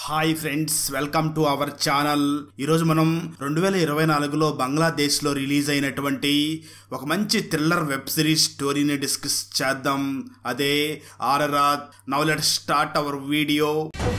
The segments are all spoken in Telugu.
hi friends welcome to our channel ఈరోజు మనం రెండు వేల ఇరవై నాలుగులో బంగ్లాదేశ్లో రిలీజ్ అయినటువంటి ఒక మంచి థ్రిల్లర్ వెబ్ సిరీస్ స్టోరీని డిస్కస్ చేద్దాం అదే ఆరరాత్ now let start our video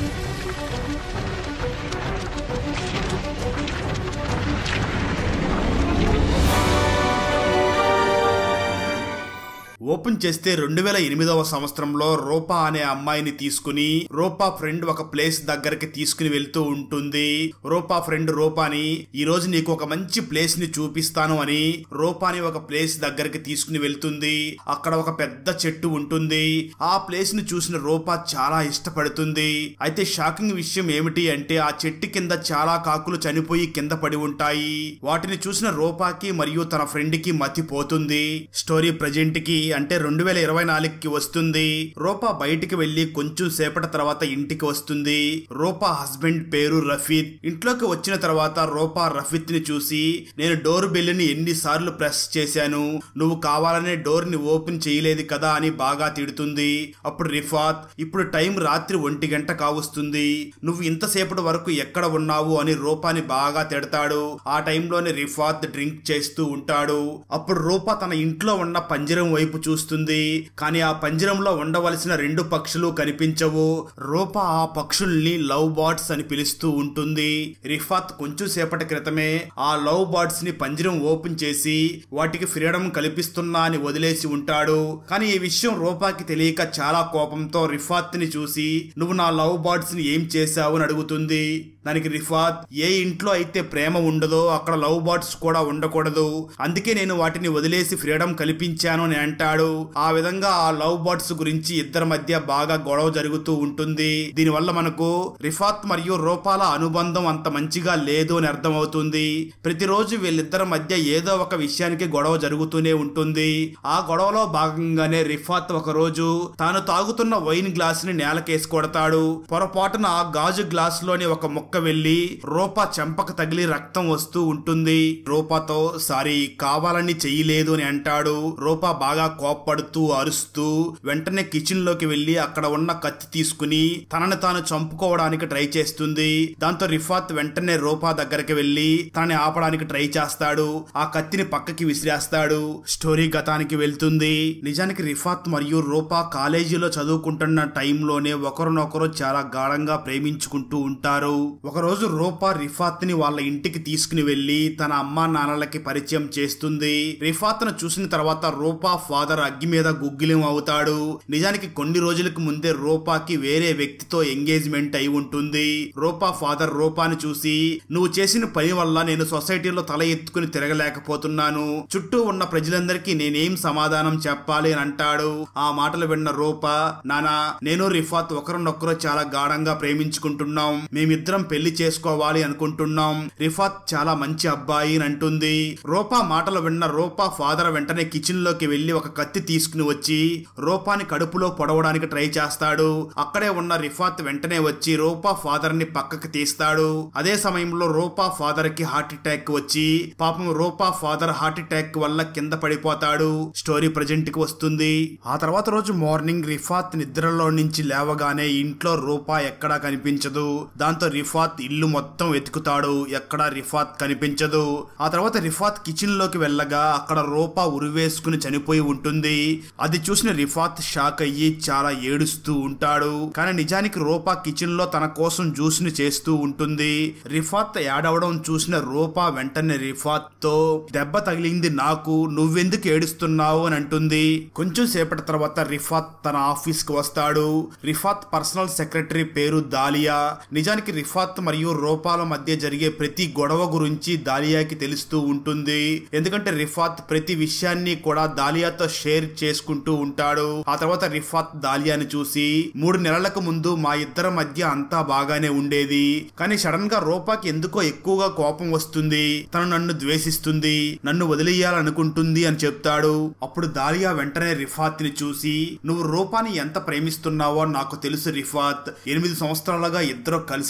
open చేస్తే రెండు వేల ఎనిమిదవ సంవత్సరంలో రూపా అనే అమ్మాయిని తీసుకుని రూపా ఫ్రెండ్ ఒక ప్లేస్ దగ్గరికి తీసుకుని వెళ్తూ ఉంటుంది రూపా ఫ్రెండ్ రూపాని ఈ రోజు నీకు ఒక మంచి ప్లేస్ ని చూపిస్తాను అని రూపాని ఒక ప్లేస్ దగ్గరికి తీసుకుని వెళ్తుంది అక్కడ ఒక పెద్ద చెట్టు ఉంటుంది ఆ ప్లేస్ ని చూసిన రూపా చాలా ఇష్టపడుతుంది అయితే షాకింగ్ విషయం ఏమిటి అంటే ఆ చెట్టు కింద చాలా కాకులు చనిపోయి కింద పడి ఉంటాయి వాటిని చూసిన రూపాకి మరియు తన ఫ్రెండ్ కి మతిపోతుంది స్టోరీ ప్రజెంట్ కి అంటే రెండు వేల ఇరవై నాలుగుకి వస్తుంది రూపా బయటికి వెళ్లి కొంచెం సేపటి తర్వాత ఇంటికి వస్తుంది రూపా హస్బెండ్ పేరు రఫీద్ ఇంట్లోకి వచ్చిన తర్వాత రూపా రఫీద్ ని చూసి నేను డోర్ బెల్ ని ఎన్నిసార్లు ప్రెస్ చేశాను నువ్వు కావాలనే డోర్ ని ఓపెన్ చేయలేదు కదా అని బాగా తిడుతుంది అప్పుడు రిఫాత్ ఇప్పుడు టైం రాత్రి ఒంటి గంట కావస్తుంది నువ్వు ఇంతసేపటి వరకు ఎక్కడ ఉన్నావు అని రూపాని బాగా తిడతాడు ఆ టైంలోనే రిఫాత్ డ్రింక్ చేస్తూ ఉంటాడు అప్పుడు రూపా తన ఇంట్లో ఉన్న పంజరం వైపు చూస్తుంది కానీ ఆ పంజరంలో ఉండవలసిన రెండు పక్షులు కనిపించవు రూపా ఆ పక్షుల్ని లవ్ బర్డ్స్ అని పిలుస్తూ ఉంటుంది రిఫాత్ కొంచెం సేపటి క్రితమే ఆ లవ్ బర్డ్స్ ని పంజరం ఓపెన్ చేసి వాటికి ఫ్రీడమ్ కల్పిస్తున్నా అని వదిలేసి ఉంటాడు కానీ ఈ విషయం రూపాకి తెలియక చాలా కోపంతో రిఫాత్ ని చూసి నువ్వు నా లవ్ బర్డ్స్ ని ఏం చేశావు అని అడుగుతుంది దానికి రిఫాత్ ఏ ఇంట్లో అయితే ప్రేమ ఉండదో అక్కడ లవ్ బర్డ్స్ కూడా ఉండకూడదు అందుకే నేను వాటిని వదిలేసి ఫ్రీడమ్ కల్పించాను అని అంటాడు ఆ విధంగా ఆ లవ్ బర్డ్స్ గురించి ఇద్దరి మధ్య బాగా గొడవ జరుగుతూ ఉంటుంది దీనివల్ల మనకు రిఫాత్ మరియు రూపాల అనుబంధం అంత మంచిగా లేదు అని అర్థమవుతుంది ప్రతిరోజు వీళ్ళిద్దరి మధ్య ఏదో ఒక విషయానికి గొడవ జరుగుతూనే ఉంటుంది ఆ గొడవలో భాగంగానే రిఫాత్ ఒక రోజు తాను తాగుతున్న వైన్ గ్లాస్ ని నేలకేసి కొడతాడు పొరపాటున ఆ గాజు గ్లాస్ లోని ఒక ముక్క వెళ్లి రూపా చెంపక తగిలి రక్తం వస్తూ ఉంటుంది రూపాతో సారీ కావాలని చెయ్యలేదు అని అంటాడు రూపా బాగా కోప్పడుతూ అరుస్తూ వెంటనే కిచెన్ లోకి వెళ్లి అక్కడ ఉన్న కత్తి తీసుకుని తనని తాను చంపుకోవడానికి ట్రై చేస్తుంది దాంతో రిఫాత్ వెంటనే రూపా దగ్గరికి వెళ్లి తనని ఆపడానికి ట్రై చేస్తాడు ఆ కత్తిని పక్కకి విసిరేస్తాడు స్టోరీ గతానికి వెళ్తుంది నిజానికి రిఫాత్ మరియు రూపా కాలేజీలో చదువుకుంటున్న టైంలోనే ఒకరినొకరు చాలా గాఢంగా ప్రేమించుకుంటూ ఉంటారు ఒకరోజు రూపా రిఫాత్ ని వాళ్ళ ఇంటికి తీసుకుని వెళ్లి తన అమ్మా నాన్నలకి పరిచయం చేస్తుంది రిఫాత్ ను చూసిన తర్వాత రూపా ఫాదర్ అగ్గి మీద గుగ్గిలం అవుతాడు నిజానికి కొన్ని రోజులకు ముందే రూపాకి వేరే వ్యక్తితో ఎంగేజ్మెంట్ అయి ఉంటుంది రూపా ఫాదర్ రూపాని చూసి నువ్వు చేసిన పని వల్ల నేను సొసైటీలో తల ఎత్తుకుని తిరగలేకపోతున్నాను చుట్టూ ఉన్న ప్రజలందరికీ నేనేం సమాధానం చెప్పాలి అని అంటాడు ఆ మాటలు విన్న రూపా నానా నేను రిఫాత్ ఒకరినొకరు చాలా గాఢంగా ప్రేమించుకుంటున్నాం మేమిద్దరం పెళ్లి చేసుకోవాలి అనుకుంటున్నాం రిఫాత్ చాలా మంచి అబ్బాయి అని అంటుంది రూపా మాటలు విన్న రూపా ఫాదర్ వెంటనే కిచెన్ లోకి వెళ్లి ఒక కత్తి తీసుకుని వచ్చి రూపాని కడుపులో పొడవడానికి ట్రై చేస్తాడు అక్కడే ఉన్న రిఫాత్ వెంటనే వచ్చి రూపా ఫాదర్ ని పక్కకి తీస్తాడు అదే సమయంలో రూపా ఫాదర్ కి హార్ట్ అటాక్ వచ్చి పాపం రూపా ఫాదర్ హార్ట్ అటాక్ వల్ల కింద పడిపోతాడు స్టోరీ ప్రజెంట్ కి వస్తుంది ఆ తర్వాత రోజు మార్నింగ్ రిఫాత్ నిద్రలో నుంచి లేవగానే ఇంట్లో రూపా ఎక్కడా కనిపించదు దాంతో రిఫాత్ ఇల్లు మొత్తం వెతుకుతాడు ఎక్కడా రిఫాత్ కనిపించదు ఆ తర్వాత రిఫాత్ కిచెన్ లోకి వెళ్ళగా అక్కడ రూపా ఉరివేసుకుని చనిపోయి ఉంటుంది అది చూసిన రిఫాత్ షాక్ అయ్యి చాలా ఏడుస్తూ ఉంటాడు కానీ నిజానికి రూపా కిచెన్ లో తన కోసం జ్యూస్ ని చేస్తూ ఉంటుంది రిఫాత్ ఏడవడం చూసిన రూపా వెంటనే రిఫాత్ తో దెబ్బ తగిలింది నాకు నువ్వెందుకు ఏడుస్తున్నావు అని అంటుంది కొంచెం సేపటి తర్వాత రిఫాత్ తన ఆఫీస్ కి వస్తాడు రిఫాత్ పర్సనల్ సెక్రటరీ పేరు దాలియా నిజానికి రిఫాత్ మరియు రూపాల మధ్య జరిగే ప్రతి గొడవ గురించి దాలియాకి తెలుస్తూ ఉంటుంది ఎందుకంటే రిఫాత్ ప్రతి విషయాన్ని కూడా దాలియాతో షేర్ చేసుకుంటూ ఉంటాడు ఆ తర్వాత రిఫాత్ దాలియాని చూసి మూడు నెలలకు ముందు మా ఇద్దరి మధ్య అంతా బాగానే ఉండేది కానీ సడన్ గా రూపాకి ఎందుకో ఎక్కువగా కోపం వస్తుంది తను నన్ను ద్వేషిస్తుంది నన్ను వదిలేయాలనుకుంటుంది అని చెప్తాడు అప్పుడు దాలియా వెంటనే రిఫాత్ ని చూసి నువ్వు రూపాని ఎంత ప్రేమిస్తున్నావో నాకు తెలుసు రిఫాత్ ఎనిమిది సంవత్సరాలుగా ఇద్దరు కలిసి జీవిస్తూ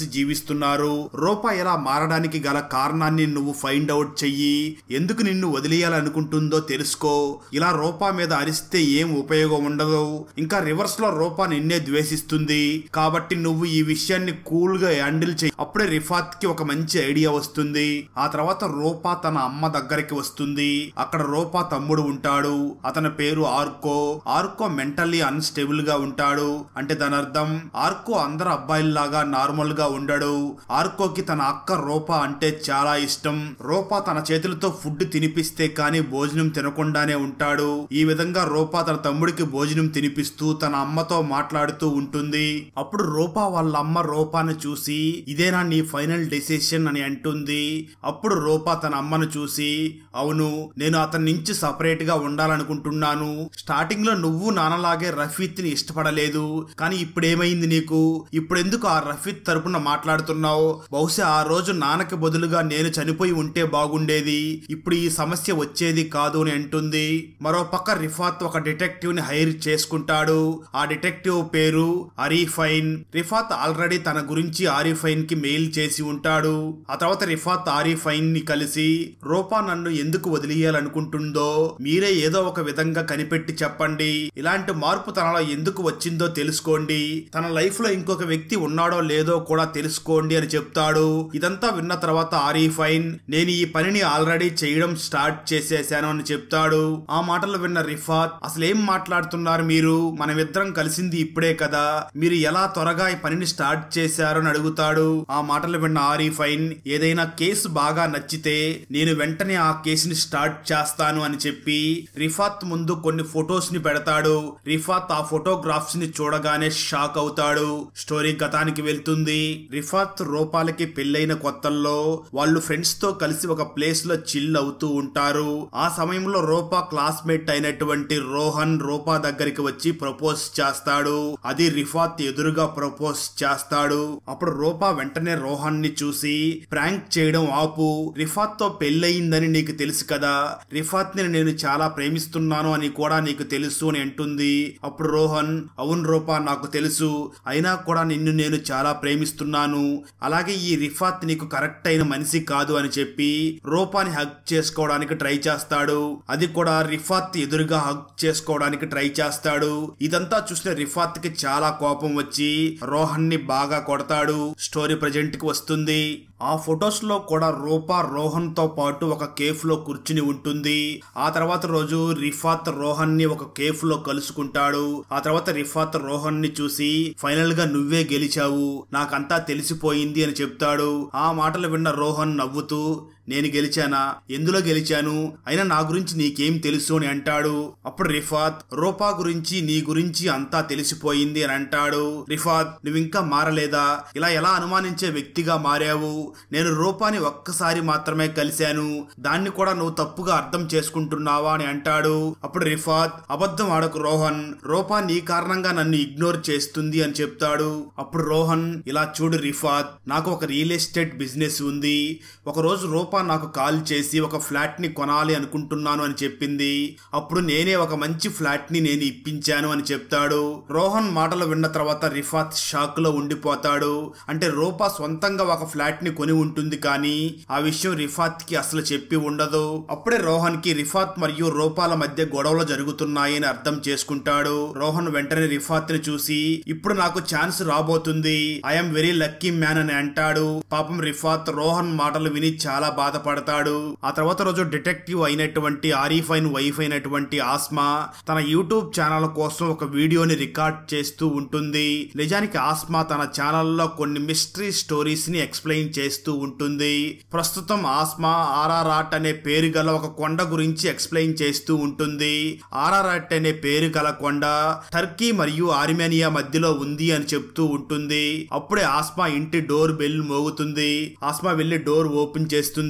చూపిస్తున్నారు రూపా ఎలా మారడానికి గల కారణాన్ని నువ్వు ఫైండ్ అవుట్ చెయ్యి ఎందుకు నిన్ను వదిలేయాలనుకుంటుందో తెలుసుకో ఇలా రూపా మీద అరిస్తే ఏం ఉపయోగం ఉండదు ఇంకా రివర్స్ లో రూపా నిన్నే ద్వేషిస్తుంది కాబట్టి నువ్వు ఈ విషయాన్ని కూల్ గా హ్యాండిల్ చెయ్యి అప్పుడే రిఫాత్ కి ఒక మంచి ఐడియా వస్తుంది ఆ తర్వాత రూపా తన అమ్మ దగ్గరికి వస్తుంది అక్కడ రూపా తమ్ముడు ఉంటాడు అతని పేరు ఆర్కో ఆర్కో మెంటల్లీ అన్స్టేబుల్ గా ఉంటాడు అంటే దాని అర్థం ఆర్కో అందరు అబ్బాయిల్లాగా నార్మల్ గా ఉండడు ఆర్కోకి తన అక్క రూపా అంటే చాలా ఇష్టం రూపా తన చేతులతో ఫుడ్ తినిపిస్తే కానీ భోజనం తినకుండానే ఉంటాడు ఈ విధంగా రూపా తన తమ్ముడికి భోజనం తినిపిస్తూ తన అమ్మతో మాట్లాడుతూ ఉంటుంది అప్పుడు రూపా వాళ్ళ అమ్మ రూపాని చూసి ఇదేనా నీ ఫైనల్ డెసిషన్ అని అంటుంది అప్పుడు రూపా తన అమ్మను చూసి అవును నేను అతని నుంచి సపరేట్ గా ఉండాలనుకుంటున్నాను స్టార్టింగ్ లో నువ్వు నాన్నలాగే రఫీత్ ని ఇష్టపడలేదు కానీ ఇప్పుడు ఏమైంది నీకు ఇప్పుడు ఎందుకు ఆ రఫీత్ తరపున మాట్లాడుతున్నావు బహుశా ఆ రోజు నాన్నకి బదులుగా నేను చనిపోయి ఉంటే బాగుండేది ఇప్పుడు ఈ సమస్య వచ్చేది కాదు అని అంటుంది మరో పక్క రిఫాత్ ఒక డిటెక్టివ్ ని హైర్ చేసుకుంటాడు ఆ డిటెక్టివ్ పేరు అరీఫైన్ రిఫాత్ ఆల్రెడీ తన గురించి ఆరిఫైన్ కి మెయిల్ చేసి ఉంటాడు ఆ తర్వాత రిఫాత్ ఆరిఫైన్ ని కలిసి రూపా నన్ను ఎందుకు వదిలేయాలనుకుంటుందో మీరే ఏదో ఒక విధంగా కనిపెట్టి చెప్పండి ఇలాంటి మార్పు తనలో ఎందుకు వచ్చిందో తెలుసుకోండి తన లైఫ్ లో ఇంకొక వ్యక్తి ఉన్నాడో లేదో కూడా తెలుసుకోండి అని చెప్తాడు ఇదంతా విన్న తర్వాత ఆరిఫైన్ నేను ఈ పనిని ఆల్రెడీ చేయడం స్టార్ట్ చేసేసాను అని చెప్తాడు ఆ మాటలు విన్న రిఫాత్ అసలు ఏం మాట్లాడుతున్నారు మీరు మనమిద్దరం కలిసింది ఇప్పుడే కదా మీరు ఎలా త్వరగా ఈ పనిని స్టార్ట్ చేశారు అని అడుగుతాడు ఆ మాటలు విన్న ఆరిఫైన్ ఏదైనా కేసు బాగా నచ్చితే నేను వెంటనే ఆ కేసుని స్టార్ట్ చేస్తాను అని చెప్పి రిఫాత్ ముందు కొన్ని ఫొటోస్ ని పెడతాడు రిఫాత్ ఆ ఫోటోగ్రాఫ్స్ ని చూడగానే షాక్ అవుతాడు స్టోరీ గతానికి వెళ్తుంది రిఫాత్ రూపాలకి పెళ్ళైన కొత్తల్లో వాళ్ళు ఫ్రెండ్స్ తో కలిసి ఒక ప్లేస్ లో చిల్ అవుతూ ఉంటారు ఆ సమయంలో రూపా క్లాస్మేట్ అయినటువంటి రోహన్ రూపా దగ్గరికి వచ్చి ప్రపోజ్ చేస్తాడు అది రిఫాత్ ఎదురుగా ప్రపోజ్ చేస్తాడు అప్పుడు రూపా వెంటనే రోహన్ ని చూసి ప్రాంక్ చేయడం ఆపు రిఫాత్ తో పెళ్ళయిందని నీకు తెలుసు కదా రిఫాత్ ని నేను చాలా ప్రేమిస్తున్నాను అని కూడా నీకు తెలుసు అని అంటుంది అప్పుడు రోహన్ అవును రూపా నాకు తెలుసు అయినా కూడా నిన్ను నేను చాలా ప్రేమిస్తున్నాను అలాగే ఈ రిఫాత్ నీకు కరెక్ట్ అయిన మనిషి కాదు అని చెప్పి రూపాని హగ్ చేసుకోవడానికి ట్రై చేస్తాడు అది కూడా రిఫాత్ ఎదురుగా హగ్ చేసుకోవడానికి ట్రై చేస్తాడు ఇదంతా చూసిన రిఫాత్ కి చాలా కోపం వచ్చి రోహన్ ని బాగా కొడతాడు స్టోరీ ప్రజెంట్ కి వస్తుంది ఆ ఫొటోస్ లో కూడా రూపా రోహన్ తో పాటు ఒక కేఫ్ లో కూర్చుని ఉంటుంది ఆ తర్వాత రోజు రిఫాత్ రోహన్ ని ఒక కేఫ్ లో కలుసుకుంటాడు ఆ తర్వాత రిఫాత్ రోహన్ ని చూసి ఫైనల్ గా నువ్వే గెలిచావు నాకంతా తెలిసిపోయింది అని చెప్తాడు ఆ మాటలు విన్న రోహన్ నవ్వుతూ నేను గెలిచానా ఎందులో గెలిచాను అయినా నా గురించి నీకేం తెలుసు అని అంటాడు అప్పుడు రిఫాత్ రూపా గురించి నీ గురించి అంతా తెలిసిపోయింది అని అంటాడు రిఫాత్ నువ్వింకా మారలేదా ఇలా ఎలా అనుమానించే వ్యక్తిగా మారావు నేను రూపాని ఒక్కసారి మాత్రమే కలిశాను దాన్ని కూడా నువ్వు తప్పుగా అర్థం చేసుకుంటున్నావా అని అంటాడు అప్పుడు రిఫాత్ అబద్ధం ఆడకు రోహన్ రూపా నీ కారణంగా నన్ను ఇగ్నోర్ చేస్తుంది అని చెప్తాడు అప్పుడు రోహన్ ఇలా చూడు రిఫాత్ నాకు ఒక రియల్ ఎస్టేట్ బిజినెస్ ఉంది ఒక రోజు రూపా నాకు కాల్ చేసి ఒక ఫ్లాట్ ని కొనాలి అనుకుంటున్నాను అని చెప్పింది అప్పుడు నేనే ఒక మంచి ఫ్లాట్ ని నేను ఇప్పించాను అని చెప్తాడు రోహన్ మాటలు విన్న తర్వాత రిఫాత్ షాక్ లో ఉండిపోతాడు అంటే రూపా సొంతంగా ఒక ఫ్లాట్ ని కొని ఉంటుంది కానీ ఆ విషయం రిఫాత్ కి అసలు చెప్పి ఉండదు అప్పుడే రోహన్ కి రిఫాత్ మరియు రూపాల మధ్య గొడవలు జరుగుతున్నాయని అర్థం చేసుకుంటాడు రోహన్ వెంటనే రిఫాత్ ని చూసి ఇప్పుడు నాకు ఛాన్స్ రాబోతుంది ఐఎమ్ వెరీ లక్కీ మ్యాన్ అని అంటాడు పాపం రిఫాత్ రోహన్ మాటలు విని చాలా బాధపడతాడు ఆ తర్వాత రోజు డిటెక్టివ్ అయినటువంటి ఆరిఫైన్ వైఫ్ అయినటువంటి ఆస్మా తన యూట్యూబ్ ఛానల్ కోసం ఒక వీడియోని రికార్డ్ చేస్తూ ఉంటుంది నిజానికి ఆస్మా తన ఛానల్లో కొన్ని మిస్టరీ స్టోరీస్ ని ఎక్స్ప్లెయిన్ చేస్తూ ఉంటుంది ప్రస్తుతం ఆస్మా ఆర్ఆర్ఆట్ అనే పేరు గల ఒక కొండ గురించి ఎక్స్ప్లెయిన్ చేస్తూ ఉంటుంది ఆర్ఆర్ఆట్ అనే పేరు గల కొండ టర్కీ మరియు ఆర్మేనియా మధ్యలో ఉంది అని చెప్తూ ఉంటుంది అప్పుడే ఆస్మా ఇంటి డోర్ బెల్ మోగుతుంది ఆస్మా వెళ్లి డోర్ ఓపెన్ చేస్తుంది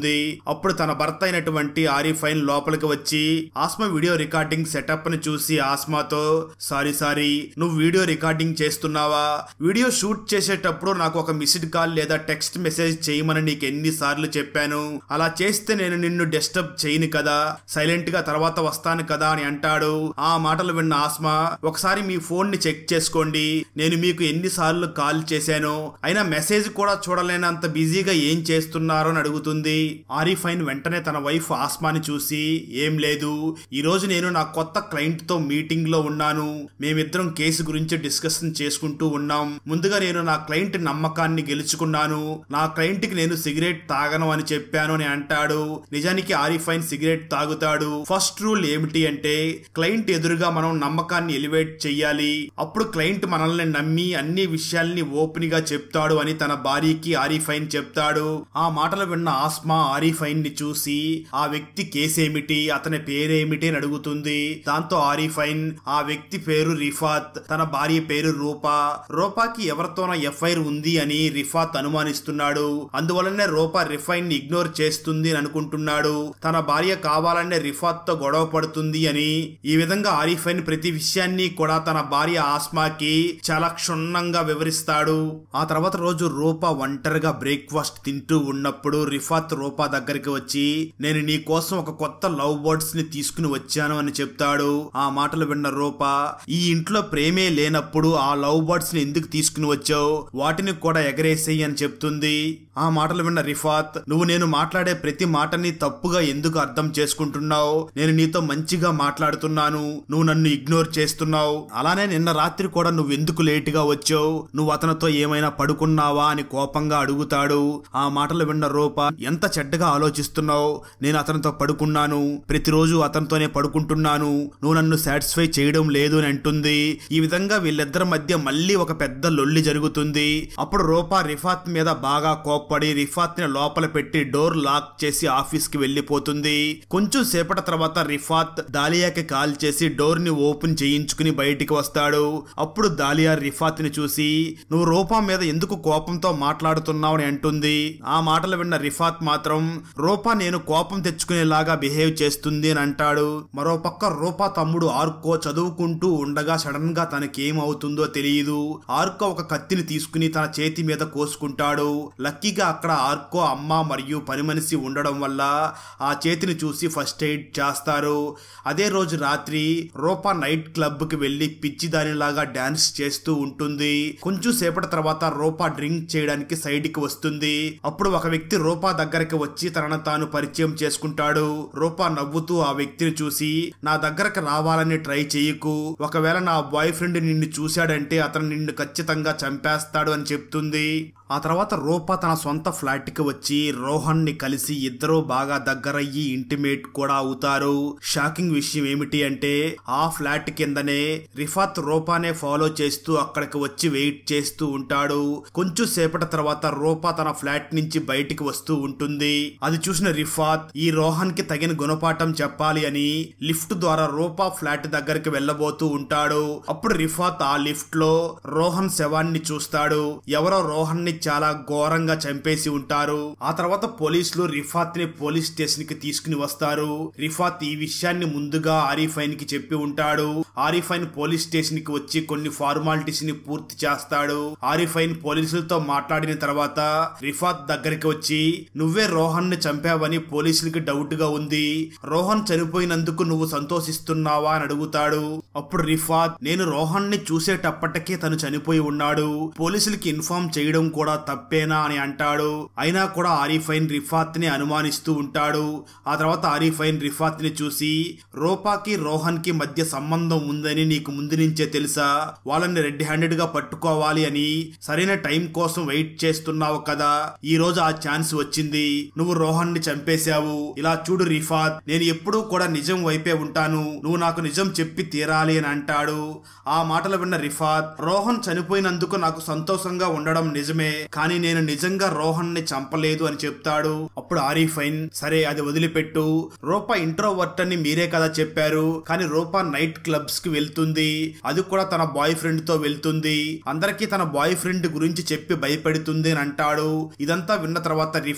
ఉంటుంది అప్పుడు తన భర్త అయినటువంటి ఆరిఫైన్ లోపలికి వచ్చి ఆస్మా వీడియో రికార్డింగ్ సెటప్ ని చూసి ఆస్మాతో సారీ సారీ నువ్వు వీడియో రికార్డింగ్ చేస్తున్నావా వీడియో షూట్ చేసేటప్పుడు నాకు ఒక మిస్డ్ కాల్ లేదా టెక్స్ట్ మెసేజ్ చేయమని నీకు ఎన్నిసార్లు చెప్పాను అలా చేస్తే నేను నిన్ను డిస్టర్బ్ చేయను కదా సైలెంట్ గా తర్వాత వస్తాను కదా అని అంటాడు ఆ మాటలు విన్న ఆస్మా ఒకసారి మీ ఫోన్ ని చెక్ చేసుకోండి నేను మీకు ఎన్నిసార్లు కాల్ చేశాను అయినా మెసేజ్ కూడా చూడలేనంత బిజీగా ఏం చేస్తున్నారో అని అడుగుతుంది ఆరిఫైన్ వెంటనే తన వైఫ్ ఆస్మాని చూసి ఏం లేదు ఈ రోజు నేను నా కొత్త క్లయింట్ తో మీటింగ్ లో ఉన్నాను మేమిద్దరం కేసు గురించి డిస్కషన్ చేసుకుంటూ ఉన్నాం ముందుగా నేను నా క్లయింట్ నమ్మకాన్ని గెలుచుకున్నాను నా క్లయింట్ కి నేను సిగరెట్ తాగను అని చెప్పాను అని అంటాడు నిజానికి ఆరిఫైన్ సిగరెట్ తాగుతాడు ఫస్ట్ రూల్ ఏమిటి అంటే క్లయింట్ ఎదురుగా మనం నమ్మకాన్ని ఎలివేట్ చెయ్యాలి అప్పుడు క్లయింట్ మనల్ని నమ్మి అన్ని విషయాల్ని ఓపెన్ గా చెప్తాడు అని తన భార్యకి ఆరిఫైన్ చెప్తాడు ఆ మాటలు విన్న ఆస్మా ఆరిఫైన్ ని చూసి ఆ వ్యక్తి కేసేమిటి అతని పేరేమిటి అని అడుగుతుంది దాంతో ఆరిఫైన్ ఆ వ్యక్తి పేరు రిఫాత్ తన భార్య పేరు రూపా రూపాకి ఎవరితోనో ఎఫ్ఐఆర్ ఉంది అని రిఫాత్ అనుమానిస్తున్నాడు అందువలనే రూపా రిఫైన్ ని ఇగ్నోర్ చేస్తుంది అని అనుకుంటున్నాడు తన భార్య కావాలనే రిఫాత్ తో గొడవ పడుతుంది అని ఈ విధంగా ఆరిఫైన్ ప్రతి విషయాన్ని కూడా తన భార్య ఆస్మాకి చాలా క్షుణ్ణంగా వివరిస్తాడు ఆ తర్వాత రోజు రూపా ఒంటరిగా బ్రేక్ఫాస్ట్ తింటూ ఉన్నప్పుడు రిఫాత్ రూపా దగ్గరికి వచ్చి నేను నీ కోసం ఒక కొత్త లవ్ బర్డ్స్ ని తీసుకుని వచ్చాను అని చెప్తాడు ఆ మాటలు విన్న రూపా ఈ ఇంట్లో ప్రేమే లేనప్పుడు ఆ లవ్ బర్డ్స్ ని ఎందుకు తీసుకుని వచ్చావు వాటిని కూడా ఎగరేసేయి అని చెప్తుంది ఆ మాటలు విన్న రిఫాత్ నువ్వు నేను మాట్లాడే ప్రతి మాటని తప్పుగా ఎందుకు అర్థం చేసుకుంటున్నావు నేను నీతో మంచిగా మాట్లాడుతున్నాను నువ్వు నన్ను ఇగ్నోర్ చేస్తున్నావు అలానే నిన్న రాత్రి కూడా నువ్వు ఎందుకు లేటుగా వచ్చావు నువ్వు అతనితో ఏమైనా పడుకున్నావా అని కోపంగా అడుగుతాడు ఆ మాటలు విన్న రూప ఎంత చెడ్డగా ఆలోచిస్తున్నావు నేను అతనితో పడుకున్నాను ప్రతిరోజు అతనితోనే పడుకుంటున్నాను నువ్వు నన్ను సాటిస్ఫై చేయడం లేదు అని అంటుంది ఈ విధంగా వీళ్ళిద్దరి మధ్య మళ్ళీ ఒక పెద్ద లొల్లి జరుగుతుంది అప్పుడు రూపా రిఫాత్ మీద బాగా కోప్పడి రిఫాత్ ని లోపల పెట్టి డోర్ లాక్ చేసి ఆఫీస్ కి వెళ్లిపోతుంది కొంచెం సేపటి తర్వాత రిఫాత్ దాలియాకి కాల్ చేసి డోర్ ని ఓపెన్ చేయించుకుని బయటికి వస్తాడు అప్పుడు దాలియా రిఫాత్ ని చూసి నువ్వు రూపా మీద ఎందుకు కోపంతో మాట్లాడుతున్నావు అని అంటుంది ఆ మాటలు విన్న రిఫాత్ మాత్రం రూపా నేను కోపం తెచ్చుకునేలాగా బిహేవ్ చేస్తుంది అని అంటాడు మరోపక్క రూపా తమ్ముడు ఆర్కో చదువుకుంటూ ఉండగా సడన్ గా తనకేమవుతుందో తెలియదు ఆర్కో ఒక కత్తిని తీసుకుని తన చేతి మీద కోసుకుంటాడు లక్కీగా అక్కడ ఆర్కో అమ్మ మరియు పని మనిషి ఉండడం వల్ల ఆ చేతిని చూసి ఫస్ట్ ఎయిడ్ చేస్తారు అదే రోజు రాత్రి రూపా నైట్ క్లబ్ కి వెళ్లి పిచ్చి దానిలాగా డాన్స్ చేస్తూ ఉంటుంది కొంచెం సేపటి తర్వాత రూపా డ్రింక్ చేయడానికి సైడ్ కి వస్తుంది అప్పుడు ఒక వ్యక్తి రూపా దగ్గరికి వచ్చి తనను తాను పరిచయం చేసుకుంటాడు రూపా నవ్వుతూ ఆ వ్యక్తిని చూసి నా దగ్గరకు రావాలని ట్రై చేయకు ఒకవేళ నా బాయ్ ఫ్రెండ్ నిన్ను చూశాడంటే అతను నిన్ను ఖచ్చితంగా చంపేస్తాడు అని చెప్తుంది ఆ తర్వాత రూపా తన సొంత ఫ్లాట్ కి వచ్చి రోహన్ ని కలిసి ఇద్దరూ బాగా దగ్గరయ్యి ఇంటిమేట్ కూడా అవుతారు షాకింగ్ విషయం ఏమిటి అంటే ఆ ఫ్లాట్ కిందనే రిఫాత్ రూపానే ఫాలో చేస్తూ అక్కడికి వచ్చి వెయిట్ చేస్తూ ఉంటాడు కొంచెం సేపటి తర్వాత రూపా తన ఫ్లాట్ నుంచి బయటికి వస్తూ ఉంటుంది అది చూసిన రిఫాత్ ఈ రోహన్ కి తగిన గుణపాఠం చెప్పాలి అని లిఫ్ట్ ద్వారా రూపా ఫ్లాట్ దగ్గరికి వెళ్ళబోతూ ఉంటాడు అప్పుడు రిఫాత్ ఆ లిఫ్ట్ లో రోహన్ శవాన్ని చూస్తాడు ఎవరో రోహన్ ని చాలా ఘోరంగా చంపేసి ఉంటారు ఆ తర్వాత పోలీసులు రిఫాత్ ని పోలీస్ స్టేషన్ కి తీసుకుని వస్తారు రిఫాత్ ఈ విషయాన్ని ముందుగా ఆరిఫైన్ కి చెప్పి ఉంటాడు ఆరిఫైన్ పోలీస్ స్టేషన్ కి వచ్చి కొన్ని ఫార్మాలిటీస్ ని పూర్తి చేస్తాడు ఆరిఫైన్ పోలీసులతో మాట్లాడిన తర్వాత రిఫాత్ దగ్గరికి వచ్చి నువ్వే రోహన్ ని చంపావని పోలీసులకి డౌట్ గా ఉంది రోహన్ చనిపోయినందుకు నువ్వు సంతోషిస్తున్నావా అని అడుగుతాడు అప్పుడు రిఫాత్ నేను రోహన్ ని చూసేటప్పటికే తను చనిపోయి ఉన్నాడు పోలీసులకి ఇన్ఫార్మ్ చేయడం కూడా తప్పేనా అని అంటాడు అయినా కూడా ఆరిఫైన్ రిఫాత్ ని అనుమానిస్తూ ఉంటాడు ఆ తర్వాత ఆరిఫైన్ రిఫాత్ ని చూసి రూపాకి రోహన్ కి మధ్య సంబంధం ఉందని నీకు ముందు నుంచే తెలుసా వాళ్ళని రెడ్ హ్యాండెడ్ గా పట్టుకోవాలి అని సరైన టైం కోసం వెయిట్ చేస్తున్నావు కదా ఈ రోజు ఆ ఛాన్స్ వచ్చింది నువ్వు రోహన్ ని చంపేశావు ఇలా చూడు రిఫాత్ నేను ఎప్పుడూ కూడా నిజం వైపే ఉంటాను నువ్వు నాకు నిజం చెప్పి తీరాలి అని అంటాడు ఆ మాటలు విన్న రిఫాత్ రోహన్ చనిపోయినందుకు నాకు సంతోషంగా ఉండడం నిజమే కానీ నేను నిజంగా రోహన్ ని చంపలేదు అని చెప్తాడు అప్పుడు ఆరిఫైన్ సరే అది వదిలిపెట్టు రూపా ఇంట్రోవర్ట్ అని మీరే కదా చెప్పారు కానీ రూపా నైట్ క్లబ్స్ కి వెళ్తుంది అది కూడా తన బాయ్ ఫ్రెండ్ తో వెళ్తుంది అందరికీ తన బాయ్ ఫ్రెండ్ గురించి చెప్పి భయపెడుతుంది అని అంటాడు ఇదంతా విన్న తర్వాత రిఫాత్ మతి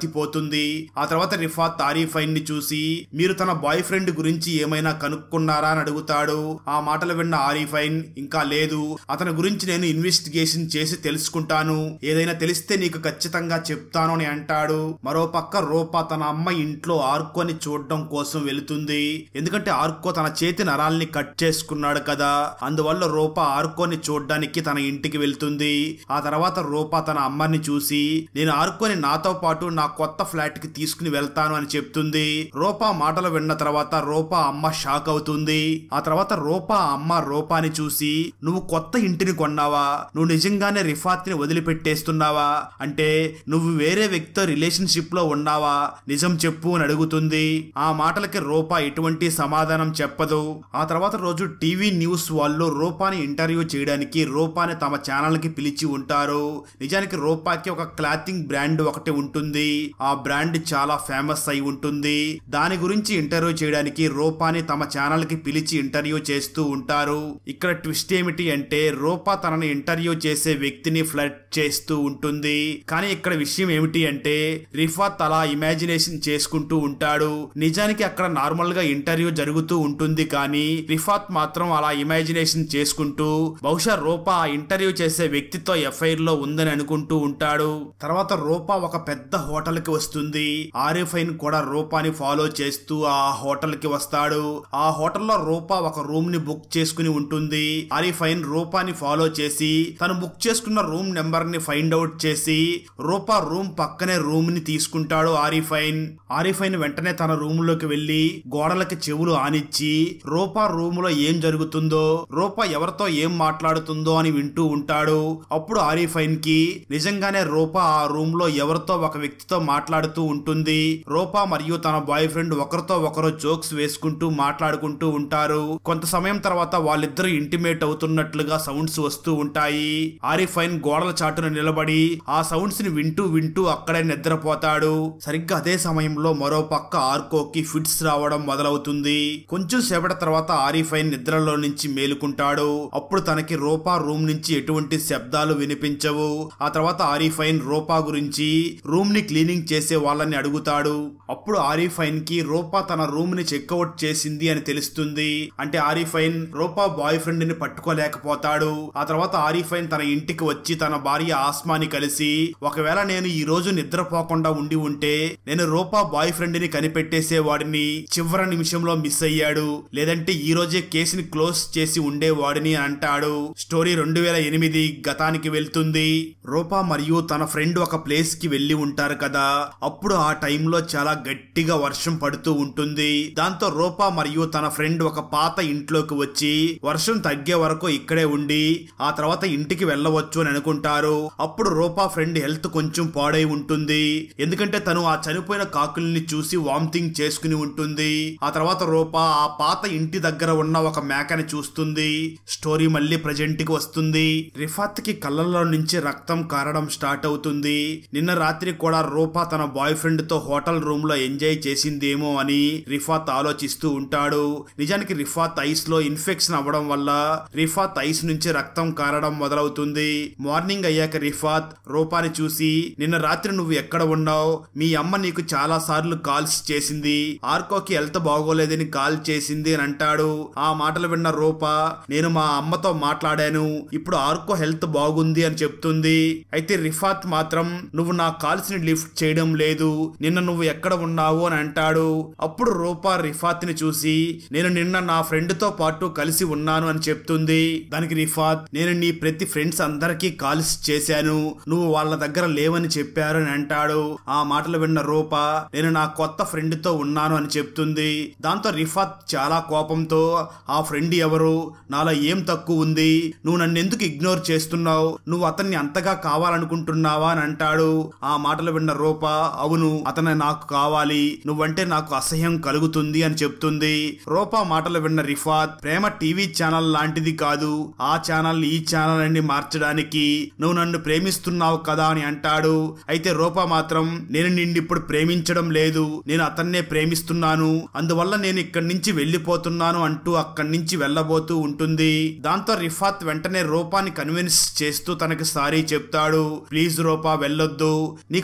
మతిపోతుంది ఆ తర్వాత రిఫాత్ ఆరిఫైన్ ని చూసి మీరు తన బాయ్ ఫ్రెండ్ గురించి ఏమైనా కనుక్కున్నారా అని అడుగుతాడు ఆ మాటలు విన్న ఆరిఫైన్ ఇంకా లేదు అతని గురించి నేను ఇన్వెస్టిగేషన్ చేసి తెలుసుకుంటాను ఏదైనా తెలిస్తే నీకు ఖచ్చితంగా చెప్తాను అని అంటాడు మరో పక్క రూపా తన అమ్మ ఇంట్లో ఆర్కోని చూడడం కోసం వెళుతుంది ఎందుకంటే ఆర్కో తన చేతి నరాల్ని కట్ చేసుకున్నాడు కదా అందువల్ల రూపా ఆర్కోని చూడడానికి తన ఇంటికి వెళ్తుంది ఆ తర్వాత రూపా తన అమ్మని చూసి నేను ఆర్కోని నాతో పాటు నా కొత్త ఫ్లాట్ కి తీసుకుని వెళ్తాను అని చెప్తుంది రూపా మాటలు విన్న తర్వాత రూపా అమ్మ షాక్ అవుతుంది ఆ తర్వాత రూపా అమ్మ రూపాని చూసి నువ్వు కొత్త ఇంటిని కొన్నావా నువ్వు నిజంగానే రిఫాత్ ని వదిలిపెట్టేస్తున్నావా అంటే నువ్వు వేరే వ్యక్తితో రిలేషన్షిప్ లో ఉన్నావా నిజం చెప్పు అని అడుగుతుంది ఆ మాటలకి రూపా ఎటువంటి సమాధానం చెప్పదు ఆ తర్వాత రోజు టీవీ న్యూస్ వాళ్ళు రూపాని ఇంటర్వ్యూ చేయడానికి రూపాని తమ ఛానల్ కి పిలిచి ఉంటారు నిజానికి రూపాకి ఒక క్లాతింగ్ బ్రాండ్ ఒకటి ఉంటుంది ఆ బ్రాండ్ చాలా ఫేమస్ అయి ఉంటుంది దాని గురించి ఇంటర్వ్యూ చేయడానికి రూపాని తమ ఛానల్ కి పిలిచి ఇంటర్వ్యూ చేస్తూ ఉంటారు ఇక్కడ ట్విస్ట్ ఏమిటి అంటే రూపా తనని ఇంటర్వ్యూ చేసే వ్యక్తిని ఫ్లడ్ చేస్తూ ఉంటుంది కానీ ఇక్కడ విషయం ఏమిటి అంటే రిఫాత్ అలా ఇమాజినేషన్ చేసుకుంటూ ఉంటాడు నిజానికి అక్కడ నార్మల్ గా ఇంటర్వ్యూ జరుగుతూ ఉంటుంది కానీ రిఫాత్ మాత్రం అలా ఇమాజినేషన్ చేసుకుంటూ బహుశా రూపా ఆ ఇంటర్వ్యూ చేసే వ్యక్తితో ఎఫ్ఐఆర్ లో ఉందని అనుకుంటూ ఉంటాడు తర్వాత రూపా ఒక పెద్ద హోటల్ కి వస్తుంది ఆరిఫైన్ కూడా రూపాని ఫాలో చేస్తూ ఆ హోటల్ కి వస్తాడు ఆ హోటల్లో రూపా ఒక రూమ్ ని బుక్ చేసుకుని ఉంటుంది ఆరిఫైన్ రూపాని ఫాలో చేసి తను బుక్ చేసుకున్న రూమ్ నెంబర్ ని ఫైండ్ అవుట్ చేసి రూపా రూమ్ పక్కనే రూమ్ ని తీసుకుంటాడు ఆరిఫైన్ ఆరిఫైన్ వెంటనే తన రూమ్ లోకి వెళ్లి గోడలకి చెవులు ఆనిచ్చి రూపా రూమ్ లో ఏం జరుగుతుందో రూపా ఎవరితో ఏం మాట్లాడుతుందో అని వింటూ ఉంటాడు అప్పుడు ఆరిఫైన్ కి నిజంగానే రూపా ఆ రూమ్ లో ఎవరితో ఒక వ్యక్తితో మాట్లాడుతూ ఉంటుంది రూపా మరియు తన బాయ్ ఫ్రెండ్ ఒకరితో ఒకరు జోక్స్ వేసుకుంటూ మాట్లాడుకుంటూ ఉంటారు కొంత సమయం తర్వాత వాళ్ళిద్దరూ ఇంటిమేట్ అవుతున్నట్లుగా సౌండ్స్ వస్తూ ఉంటాయి ఆరిఫైన్ గోడల చాటున నిలబడి ఆ సౌండ్స్ ని వింటూ వింటూ అక్కడే నిద్రపోతాడు సరిగ్గా అదే సమయంలో మరో పక్క ఆర్కోకి ఫిట్స్ రావడం మొదలవుతుంది కొంచెం సేపటి తర్వాత ఆరిఫైన్ నిద్రలో నుంచి మేలుకుంటాడు అప్పుడు తనకి రూపా రూమ్ నుంచి ఎటువంటి శబ్దాలు వినిపించవు ఆ తర్వాత ఆరిఫైన్ రూపా గురించి రూమ్ ని క్లీనింగ్ చేసే వాళ్ళని అడుగుతాడు అప్పుడు ఆరిఫైన్ కి రూపా తన రూమ్ ని చెక్అవుట్ చేసింది అని తెలుస్తుంది అంటే ఆరిఫైన్ రూపా బాయ్ ఫ్రెండ్ ని పట్టుకోలేకపోతాడు ఆ తర్వాత ఆరిఫైన్ తన ఇంటికి వచ్చి తన భార్య ఆస్మాని కలిసి ఒకవేళ నేను ఈ రోజు నిద్రపోకుండా ఉండి ఉంటే నేను రూపా బాయ్ ఫ్రెండ్ ని కనిపెట్టేసేవాడిని చివరి నిమిషంలో మిస్ అయ్యాడు లేదంటే ఈ రోజే కేసుని క్లోజ్ చేసి ఉండేవాడిని అని అంటాడు స్టోరీ రెండు వేల ఎనిమిది గతానికి వెళ్తుంది రూపా మరియు తన ఫ్రెండ్ ఒక ప్లేస్ కి వెళ్లి ఉంటారు కదా అప్పుడు ఆ టైంలో చాలా గట్టిగా వర్షం పడుతూ ఉంటుంది దాంతో రూపా మరియు తన ఫ్రెండ్ ఒక పాత ఇంట్లోకి వచ్చి వర్షం తగ్గే వరకు ఇక్కడే ఉండి ఆ తర్వాత ఇంటికి వెళ్ళవచ్చు అని అనుకుంటారు అప్పుడు రూపా ఫ్రెండ్ హెల్త్ కొంచెం పాడై ఉంటుంది ఎందుకంటే తను ఆ చనిపోయిన కాకుల్ని చూసి వామిటింగ్ చేసుకుని ఉంటుంది ఆ తర్వాత రూపా ఆ పాత ఇంటి దగ్గర ఉన్న ఒక మేకని చూస్తుంది స్టోరీ మళ్ళీ ప్రజెంట్ కి వస్తుంది రిఫాత్ కి కళ్ళల్లో నుంచి రక్తం కారడం స్టార్ట్ అవుతుంది నిన్న రాత్రి కూడా రూపా తన బాయ్ ఫ్రెండ్ తో హోటల్ రూమ్ లో ఎంజాయ్ చేసిందేమో అని రిఫాత్ ఆలోచిస్తూ ఉంటాడు నిజానికి రిఫాత్ ఐస్ లో ఇన్ఫెక్షన్ అవ్వడం వల్ల రిఫాత్ ఐస్ నుంచి రక్తం కారడం మొదలవుతుంది మార్నింగ్ అయ్యాక రిఫాత్ రూపాని చూసి నిన్న రాత్రి నువ్వు ఎక్కడ ఉన్నావు మీ అమ్మ నీకు చాలా సార్లు కాల్స్ చేసింది ఆర్కోకి హెల్త్ బాగోలేదని కాల్ చేసింది అని అంటాడు ఆ మాటలు విన్న రూపా నేను మా అమ్మతో మాట్లాడాను ఇప్పుడు ఆర్కో హెల్త్ బాగుంది అని చెప్తుంది అయితే రిఫాత్ మాత్రం నువ్వు నా కాల్స్ ని లిఫ్ట్ చేయడం లేదు నిన్న నువ్వు ఎక్కడ ఉన్నావు అని అంటాడు అప్పుడు రూపా రిఫాత్ ని చూసి నేను నిన్న నా ఫ్రెండ్ తో పాటు కలిసి ఉన్నాను అని చెప్తుంది దానికి రిఫాత్ నేను నీ ప్రతి ఫ్రెండ్స్ అందరికీ కాల్స్ చేశాను నువ్వు వాళ్ళ దగ్గర లేవని చెప్పారు అని అంటాడు ఆ మాటలు విన్న రూపా నేను నా కొత్త ఫ్రెండ్ తో ఉన్నాను అని చెప్తుంది దాంతో రిఫాత్ చాలా కోపంతో ఆ ఫ్రెండ్ ఎవరు నాలో ఏం తక్కువ ఉంది నువ్వు నన్ను ఎందుకు ఇగ్నోర్ చేస్తున్నావు నువ్వు అతన్ని అంతగా కావాలనుకుంటున్నావా అని అంటాడు ఆ మాటలు విన్న రూప అవును అతను నాకు కావాలి నువ్వంటే నాకు అసహ్యం కలుగుతుంది అని చెప్తుంది రూప మాటలు విన్న రిఫాత్ ప్రేమ టీవీ ఛానల్ లాంటిది కాదు ఆ ఛానల్ ఈ ఛానల్ అని మార్చడానికి నువ్వు నన్ను ప్రేమిస్తున్నావు కదా అని అంటాడు అయితే రూప మాత్రం నేను నిన్ను ఇప్పుడు ప్రేమించడం లేదు నేను అతన్నే ప్రేమిస్తున్నాను అందువల్ల నేను ఇక్కడి నుంచి వెళ్ళిపోతున్నాను అంటూ అక్కడి నుంచి వెళ్ళబోతూ ఉంటుంది దాంతో రిఫాత్ వెంటనే రూపాని కన్విన్స్ చేస్తూ తనకి సారీ చెప్తాడు ప్లీజ్ రూపా వెళ్ళొద్దు నీకు అతనంటే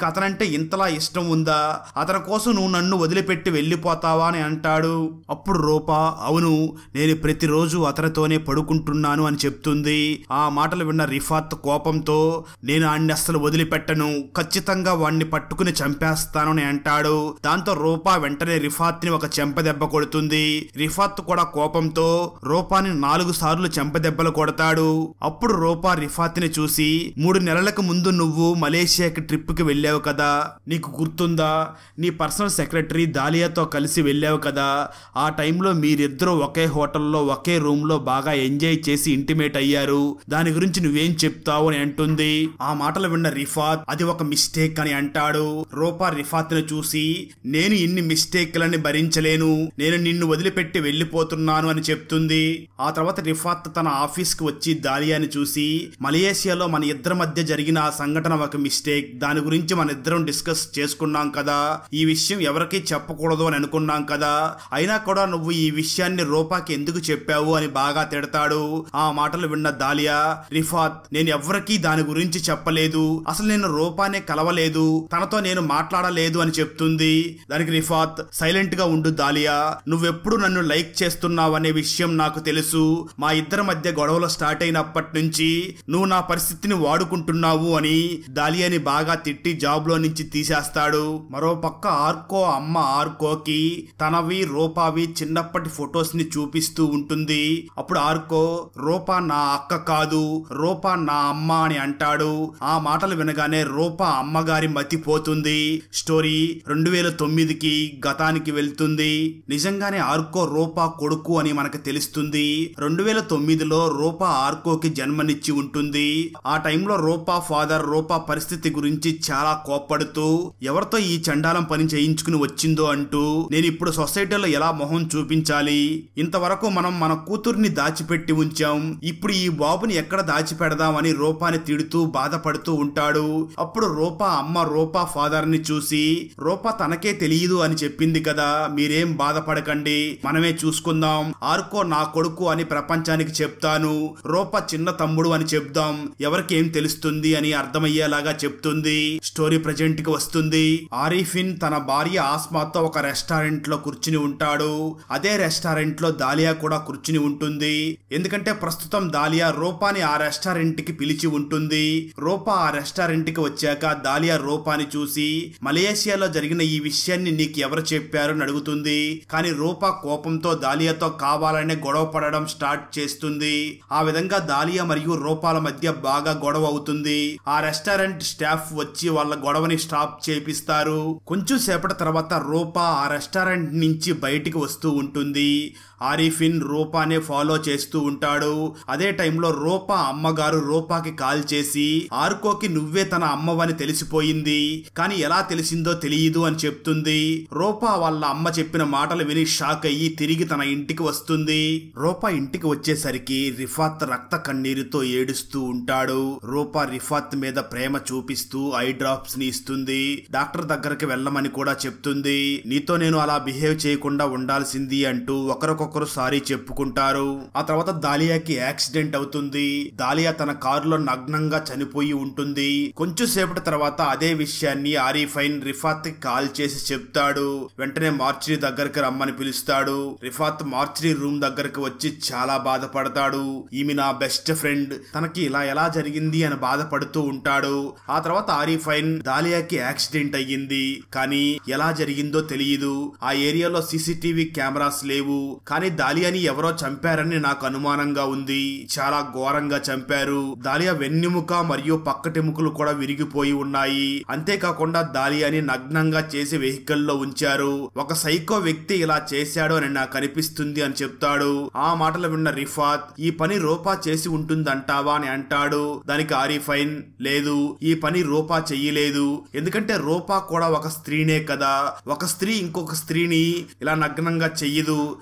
ఇంతలా ఇష్టం ఉందా అతని కోసం నువ్వు నన్ను వదిలిపెట్టి వెళ్ళిపోతావా అని అంటాడు అప్పుడు రూపా అవును నేను ప్రతిరోజు అతనితోనే పడుకుంటున్నాను అని చెప్తుంది ఆ మాటలు విన్న రిఫాత్ కోపంతో నేను ఆడిని అస్సలు వదిలిపెట్టను ఖచ్చితంగా వాణ్ణి పట్టుకుని చంపేస్తాను అని అంటాడు దాంతో రూపా వెంటనే రిఫాత్ ని ఒక చెంపదెబ్బ కొడుతుంది రిఫాత్ కూడా కోపంతో రూపాని నాలుగు సార్లు చెంపదెబ్బలు కొడతాడు అప్పుడు రూపా రిఫాత్ ని చూసి మూడు నెలలకు ముందు నువ్వు మలేషియాకి ట్రిప్ కి వెళ్ళావు కదా నీకు గుర్తుందా నీ పర్సనల్ సెక్రటరీ దాలియాతో కలిసి వెళ్ళావు కదా ఆ టైంలో మీరిద్దరూ ఒకే హోటల్లో ఒకే రూమ్ లో బాగా ఎంజాయ్ చేసి ఇంటిమేట్ అయ్యారు దాని గురించి నువ్వేం చెప్తావు అని అంటుంది ఆ మాటలు విన్న రిఫాత్ అది ఒక మిస్టేక్ అని అంటాడు రూపా రిఫాత్ ను చూసి నేను ఇన్ని మిస్టేక్లని భరించలేను నేను నిన్ను వదిలిపెట్టి వెళ్ళిపోతున్నాను అని చెప్తుంది ఆ తర్వాత రిఫాత్ తన ఆఫీస్ కి వచ్చి దాలియాని చూసి మలేషియాలో మన ఇద్దరి మధ్య జరిగిన ఆ సంఘటన ఒక మిస్టేక్ దాని గురించి మన ఇద్దరం డిస్కస్ చేసుకున్నాం కదా ఈ విషయం ఎవరికీ చెప్పకూడదు అని అనుకున్నాం కదా అయినా కూడా నువ్వు ఈ విషయాన్ని రూపాకి ఎందుకు చెప్పావు అని బాగా తిడతాడు ఆ మాటలు విన్న దాలియా రిఫాత్ నేను ఎవ్వరికీ దాని గురించి చెప్పలేదు అసలు నేను రూపానే కలవలేదు తనతో నేను మాట్లాడలేదు అని చెప్తుంది దానికి రిఫాత్ సైలెంట్ గా ఉండు దాలియా నువ్వెప్పుడు నన్ను లైక్ చేస్తున్నావు అనే విషయం నాకు తెలుసు మా ఇద్దరి మధ్య గొడవలు స్టార్ట్ అయినప్పటి నుంచి నువ్వు నా పరిస్థితిని వాడుకుంటున్నావు అని దాలియాని బాగా తిట్టి జాబ్ లో నుంచి తీసేస్తాడు మరో పక్క ఆర్కో అమ్మ ఆర్కోకి తనవి రూపావి చిన్నప్పటి ఫొటోస్ ని చూపిస్తూ ఉంటుంది అప్పుడు ఆర్కో రూపా నా అక్క కాదు రూపా నా అమ్మ అని అంటాడు ఆ మాటలు వినగానే రూపా అమ్మగారి మతిపోతుంది స్టోరీ రెండు వేల తొమ్మిదికి గతానికి వెళ్తుంది నిజంగానే ఆర్కో రూపా కొడుకు అని మనకు తెలుస్తుంది రెండు వేల తొమ్మిదిలో రూపా ఆర్కోకి జన్మనిచ్చి ఉంటుంది ఆ టైంలో రూపా ఫాదర్ రూపా పరిస్థితి గురించి చాలా కోప్పడుతూ ఎవరితో ఈ చండాలం పని చేయించుకుని వచ్చిందో అంటూ నేను ఇప్పుడు సొసైటీలో ఎలా మొహం చూపించాలి ఇంతవరకు మనం మన కూతుర్ని దాచిపెట్టి ఉంచాం ఇప్పుడు ఈ బాబుని ఎక్కడ దాచిపెడదామని రూపాని తిడుతూ బాధపడుతూ ఉంటాడు అప్పుడు రూపా అమ్మ రూపా ఫాదర్ ని చూసి రూపా తనకే తెలియదు అని చెప్పింది కదా మీరేం బాధపడకండి మనమే చూసుకుందాం ఆర్కో నా కొడుకు అని ప్రపంచానికి చెప్తాను రూపా చిన్న తమ్ముడు అని చెప్దాం ఎవరికేం తెలుస్తుంది అని అర్థమయ్యేలాగా చెప్తుంది స్టోరీ ప్రజెంట్ కి వస్తుంది ఆరిఫిన్ తన భార్య ఆస్మాతో ఒక రెస్టారెంట్ లో కూర్చుని ఉంటాడు అదే రెస్టారెంట్ లో దాలియా కూడా కూర్చుని ఉంటుంది ఎందుకంటే ప్రస్తుతం దాలియా రూపాని ఆ రెస్టారెంట్ కి పిలిచి ఉంటుంది రూపా ఆ రెస్టారెంట్ కి వచ్చాక దాలియా రూపాని చూసి మలేషియాలో జరిగిన ఈ విషయాన్ని నీకు ఎవరు చెప్పారు అని అడుగుతుంది కానీ రూపా కోపంతో దాలియాతో కావాలనే గొడవ పడడం స్టార్ట్ చేస్తుంది ఆ విధంగా దాలియా మరియు రూపాల మధ్య బాగా గొడవ అవుతుంది ఆ రెస్టారెంట్ స్టాఫ్ వచ్చి వాళ్ళ గొడవని స్టాప్ చేపిస్తారు కొంచెం సేపటి తర్వాత రూపా ఆ రెస్టారెంట్ నుంచి బయటికి వస్తూ ఉంటుంది ఆరిఫిన్ రూపానే ఫాలో చేస్తూ ఉంటాడు అదే టైంలో రూపా అమ్మగారు రూపాకి కాల్ చేసి ఆర్కోకి నువ్వే తన అమ్మవని తెలిసిపోయింది కానీ ఎలా తెలిసిందో తెలియదు అని చెప్తుంది రూపా వాళ్ళ అమ్మ చెప్పిన మాటలు విని షాక్ అయ్యి తిరిగి తన ఇంటికి వస్తుంది రూపా ఇంటికి వచ్చేసరికి రిఫాత్ రక్త కన్నీరుతో ఏడుస్తూ ఉంటాడు రూపా రిఫాత్ మీద ప్రేమ చూపిస్తూ ఐ డ్రాప్స్ ని ఇస్తుంది డాక్టర్ దగ్గరికి వెళ్ళమని కూడా చెప్తుంది నీతో నేను అలా బిహేవ్ చేయకుండా ఉండాల్సింది అంటూ ఒకరికొకరు సారీ చెప్పుకుంటారు ఆ తర్వాత దాలియాకి యాక్సిడెంట్ అవుతుంది దాలియా తన కారులో నగ్నంగా చనిపోయి ఉంటుంది కొంచెం సేపటి తర్వాత అదే విషయాన్ని ఆరిఫైన్ రిఫాత్ కి కాల్ చేసి చెప్తాడు వెంటనే మార్చిరి దగ్గరికి రమ్మని పిలుస్తాడు రిఫాత్ మార్చిరి రూమ్ దగ్గరికి వచ్చి చాలా బాధపడతాడు ఈమె నా బెస్ట్ ఫ్రెండ్ తనకి ఇలా ఎలా జరిగింది అని బాధపడుతూ ఉంటాడు ఆ తర్వాత ఆరిఫైన్ దాలియాకి యాక్సిడెంట్ అయ్యింది కానీ ఎలా జరిగిందో తెలియదు ఆ ఏరియాలో సీసీటీవీ కెమెరాస్ లేవు కానీ దాలియాని ఎవరో చంపారని నాకు అనుమానంగా ఉంది చాలా ఘోరంగా చంపారు దాలియా వెన్నెముక మరియు పక్కటెముకలు కూడా విరిగిపోయి ఉన్నాయి అంతేకాకుండా దాలియాని నగ్నంగా చేసి వెహికల్ లో ఉంచారు ఒక సైకో వ్యక్తి ఇలా చేశాడు అని నాకు అనిపిస్తుంది అని చెప్తాడు ఆ మాటలు విన్న రిఫాత్ ఈ పని రూపా చేసి ఉంటుందంటావా అని అంటాడు దానికి ఆరిఫైన్ లేదు ఈ పని రూపా చెయ్యలేదు ఎందుకంటే రూపా కూడా ఒక స్త్రీనే కదా ఒక స్త్రీ ఇంకొక స్త్రీని ఇలా నగ్నంగా చెయ్యదు బహుశా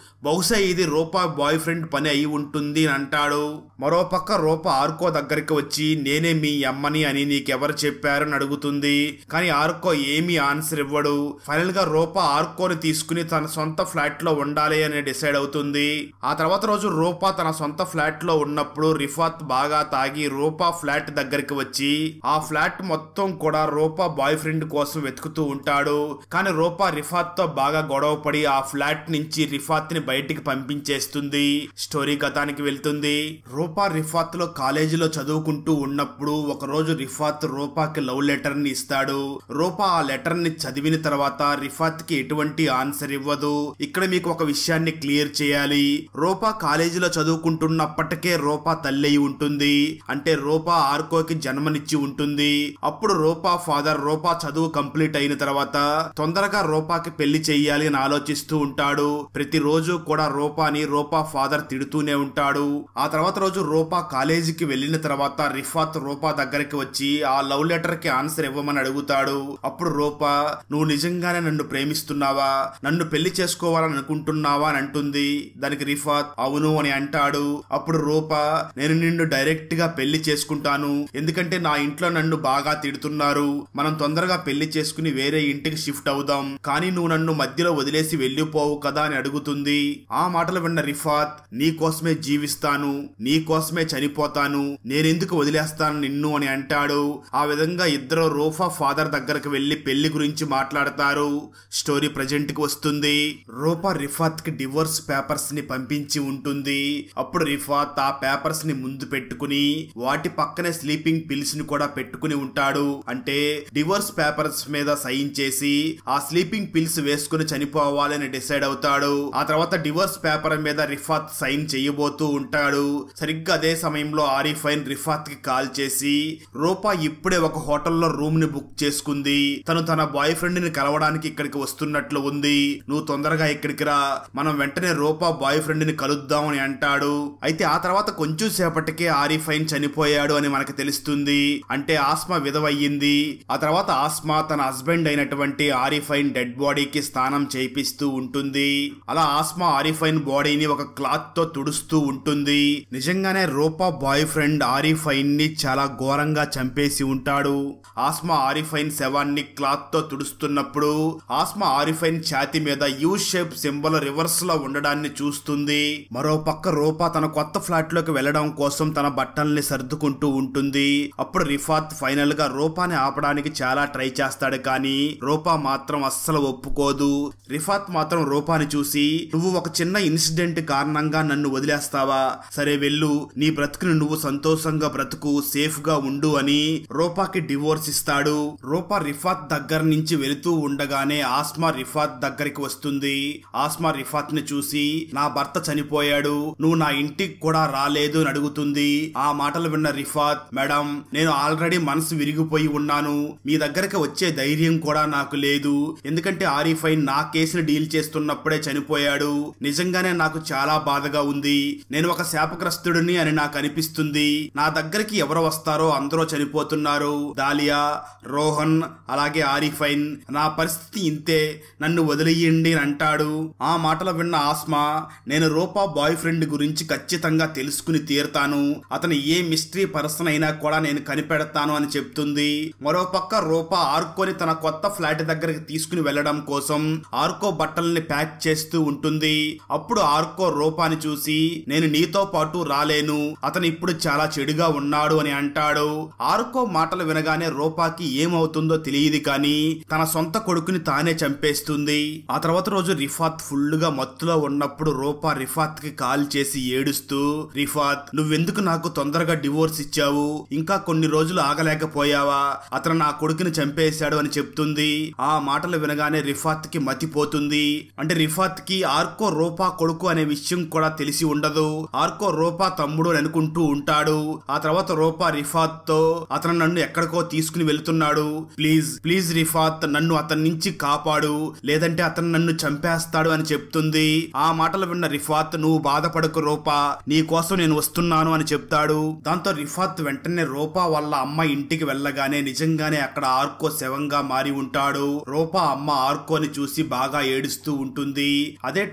బహుశా ఇది రూపా బాయ్ ఫ్రెండ్ పని అయి ఉంటుంది అని అంటాడు మరోపక్క రూప ఆర్కో దగ్గరికి వచ్చి నేనే మీ అమ్మని అని నీకెవరు చెప్పారని అడుగుతుంది కానీ ఆర్కో ఏమీ ఆన్సర్ ఇవ్వడు ఫైనల్ గా రూప ఆర్కోని తీసుకుని తన సొంత ఫ్లాట్ లో ఉండాలి అని డిసైడ్ అవుతుంది ఆ తర్వాత రోజు రూపా తన సొంత ఫ్లాట్ లో ఉన్నప్పుడు రిఫాత్ బాగా తాగి రూపా ఫ్లాట్ దగ్గరికి వచ్చి ఆ ఫ్లాట్ మొత్తం కూడా రూపా బాయ్ ఫ్రెండ్ కోసం వెతుకుతూ ఉంటాడు కానీ రూపా రిఫాత్ తో బాగా గొడవ పడి ఆ ఫ్లాట్ నుంచి రిఫాత్ ని బయటికి పంపించేస్తుంది స్టోరీ గతానికి వెళ్తుంది రూపా రిఫాత్ లో కాలేజీలో చదువుకుంటూ ఉన్నప్పుడు ఒక రోజు రిఫాత్ రూపాకి లవ్ లెటర్ ని ఇస్తాడు రూపా ఆ లెటర్ ని చదివిన తర్వాత రిఫాత్ కి ఎటువంటి ఆన్సర్ ఇవ్వదు ఇక్కడ మీకు ఒక విషయాన్ని క్లియర్ చేయాలి రూపా కాలేజీలో చదువుకుంటున్నప్పటికే రూపా తల్లి అయి ఉంటుంది అంటే రూపా ఆర్కోకి జన్మనిచ్చి ఉంటుంది అప్పుడు రూపా ఫాదర్ రూపా చదువు కంప్లీట్ అయిన తర్వాత తొందరగా రూపాకి పెళ్లి చెయ్యాలి అని ఆలోచిస్తూ ఉంటాడు ప్రతిరోజు కూడా రూపాని రూపా ఫాదర్ తిడుతూనే ఉంటాడు ఆ తర్వాత రోజు రూపా కాలేజీకి వెళ్ళిన తర్వాత రిఫాత్ రూపా దగ్గరికి వచ్చి ఆ లవ్ లెటర్ కి ఆన్సర్ ఇవ్వమని అడుగుతాడు అప్పుడు రూపా నువ్వు నిజంగానే నన్ను ప్రేమిస్తున్నావా నన్ను పెళ్లి చేసుకోవాలని అనుకుంటున్నావా అని అంటుంది దానికి రిఫాత్ అవును అని అంటాడు అప్పుడు రూపా నేను నిన్ను డైరెక్ట్ గా పెళ్లి చేసుకుంటాను ఎందుకంటే నా ఇంట్లో నన్ను బాగా తిడుతున్నారు మనం తొందరగా పెళ్లి చేసుకుని వేరే ఇంటికి షిఫ్ట్ అవుదాం కానీ నువ్వు నన్ను మధ్యలో వదిలేసి వెళ్ళిపోవు కదా అని అడుగుతుంది ఆ మాటలు విన్న రిఫాత్ నీ కోసమే జీవిస్తాను నీ కోసమే చనిపోతాను నేనెందుకు వదిలేస్తాను నిన్ను అని అంటాడు ఆ విధంగా ఇద్దరు రూఫా ఫాదర్ దగ్గరకు వెళ్లి పెళ్లి గురించి మాట్లాడతారు స్టోరీ ప్రజెంట్ కి వస్తుంది రూపా రిఫాత్ కి డివోర్స్ పేపర్స్ ని పంపించి ఉంటుంది అప్పుడు రిఫాత్ ఆ పేపర్స్ ని ముందు పెట్టుకుని వాటి పక్కనే స్లీపింగ్ పిల్స్ ని కూడా పెట్టుకుని ఉంటాడు అంటే డివోర్స్ పేపర్స్ మీద సైన్ చేసి ఆ స్లీపింగ్ పిల్స్ వేసుకుని చనిపోవాలని డిసైడ్ అవుతాడు ఆ తర్వాత డివోర్స్ పేపర్ మీద రిఫాత్ సైన్ చేయబోతూ ఉంటాడు సరిగ్గా అదే సమయంలో ఆరిఫైన్ రిఫాత్ కి కాల్ చేసి రూపా ఇప్పుడే ఒక హోటల్లో రూమ్ ని బుక్ చేసుకుంది తను తన బాయ్ ఫ్రెండ్ ని కలవడానికి ఇక్కడికి వస్తున్నట్లు ఉంది నువ్వు తొందరగా ఇక్కడికి రా మనం వెంటనే రూపా బాయ్ ఫ్రెండ్ ని కలుద్దాం అని అంటాడు అయితే ఆ తర్వాత కొంచెం సేపటికే ఆరిఫైన్ చనిపోయాడు అని మనకు తెలుస్తుంది అంటే ఆస్మా విధవయ్యింది ఆ తర్వాత ఆస్మా తన హస్బెండ్ అయినటువంటి ఆరిఫైన్ డెడ్ బాడీకి స్నానం చేయిపిస్తూ ఉంటుంది అలా ఆస్మా ఆరిఫైన్ బాడీని ఒక క్లాత్ తో తుడుస్తూ ఉంటుంది నిజంగానే రూపా బాయ్ ఫ్రెండ్ ఆరిఫైన్ ని చాలా ఘోరంగా చంపేసి ఉంటాడు ఆస్మా ఆరిఫైన్ శవాన్ని క్లాత్ తో తుడుస్తున్నప్పుడు ఆస్మా ఆరిఫైన్ ఛాతి మీద యూ షేప్ సింబల్ రివర్స్ లో ఉండడాన్ని చూస్తుంది మరో పక్క రూపా తన కొత్త ఫ్లాట్ లోకి వెళ్లడం కోసం తన బట్టల్ని సర్దుకుంటూ ఉంటుంది అప్పుడు రిఫాత్ ఫైనల్ గా రూపాని ఆపడానికి చాలా ట్రై చేస్తాడు కానీ రూపా మాత్రం అస్సలు ఒప్పుకోదు రిఫాత్ మాత్రం రూపాని చూసి నువ్వు ఒక చిన్న ఇన్సిడెంట్ కారణంగా నన్ను వదిలేస్తావా సరే వెళ్ళు నీ బ్రతుకుని నువ్వు సంతోషంగా బ్రతుకు సేఫ్ గా ఉండు అని రూపాకి డివోర్స్ ఇస్తాడు రూపా రిఫాత్ దగ్గర నుంచి వెళుతూ ఉండగానే ఆస్మా రిఫాత్ దగ్గరికి వస్తుంది ఆస్మా రిఫాత్ ని చూసి నా భర్త చనిపోయాడు నువ్వు నా ఇంటికి కూడా రాలేదు అని అడుగుతుంది ఆ మాటలు విన్న రిఫాత్ మేడం నేను ఆల్రెడీ మనసు విరిగిపోయి ఉన్నాను మీ దగ్గరికి వచ్చే ధైర్యం కూడా నాకు లేదు ఎందుకంటే ఆరిఫైన్ నా కేసుని డీల్ చేస్తున్నప్పుడే చనిపోయాడు నిజంగానే నాకు చాలా బాధగా ఉంది నేను ఒక శాపగ్రస్తుడిని అని నాకు అనిపిస్తుంది నా దగ్గరికి ఎవరు వస్తారో అందరూ చనిపోతున్నారు దాలియా రోహన్ అలాగే ఆరిఫైన్ నా పరిస్థితి ఇంతే నన్ను వదిలేయండి అని అంటాడు ఆ మాటలు విన్న ఆస్మా నేను రూపా బాయ్ ఫ్రెండ్ గురించి ఖచ్చితంగా తెలుసుకుని తీరుతాను అతను ఏ మిస్టరీ పర్సన్ అయినా కూడా నేను కనిపెడతాను అని చెప్తుంది మరోపక్క రూపా ఆర్కోని తన కొత్త ఫ్లాట్ దగ్గరికి తీసుకుని వెళ్లడం కోసం ఆర్కో బట్టల్ని ప్యాక్ చేస్తూ ఉంటుంది అప్పుడు ఆర్కో రూపాని చూసి నేను నీతో పాటు రాలేను అతను ఇప్పుడు చాలా చెడుగా ఉన్నాడు అని అంటాడు ఆర్కో మాటలు వినగానే రూపాకి ఏమవుతుందో తెలియదు కానీ తన సొంత కొడుకుని తానే చంపేస్తుంది ఆ తర్వాత రోజు రిఫాత్ ఫుల్ గా మత్తులో ఉన్నప్పుడు రూపా రిఫాత్ కి కాల్ చేసి ఏడుస్తూ రిఫాత్ నువ్వెందుకు నాకు తొందరగా డివోర్స్ ఇచ్చావు ఇంకా కొన్ని రోజులు ఆగలేకపోయావా అతను నా కొడుకుని చంపేశాడు అని చెప్తుంది ఆ మాటలు వినగానే రిఫాత్ కి మతిపోతుంది అంటే రిఫాత్ కి ఆర్కో రూపా కొడుకు అనే విషయం కూడా తెలిసి ఉండదు ఆర్కో రూపా తమ్ముడు అని అనుకుంటూ ఉంటాడు ఆ తర్వాత రూపా రిఫాత్ తో అతను నన్ను ఎక్కడికో తీసుకుని వెళ్తున్నాడు ప్లీజ్ ప్లీజ్ రిఫాత్ నన్ను అతని నుంచి కాపాడు లేదంటే అతను నన్ను చంపేస్తాడు అని చెప్తుంది ఆ మాటలు విన్న రిఫాత్ నువ్వు బాధపడకు రూపా నీ కోసం నేను వస్తున్నాను అని చెప్తాడు దాంతో రిఫాత్ వెంటనే రూపా వాళ్ళ అమ్మ ఇంటికి వెళ్ళగానే నిజంగానే అక్కడ ఆర్కో శవంగా మారి ఉంటాడు రూపా అమ్మ ఆర్కోని చూసి బాగా ఏడుస్తూ ఉంటుంది అదే టైంలో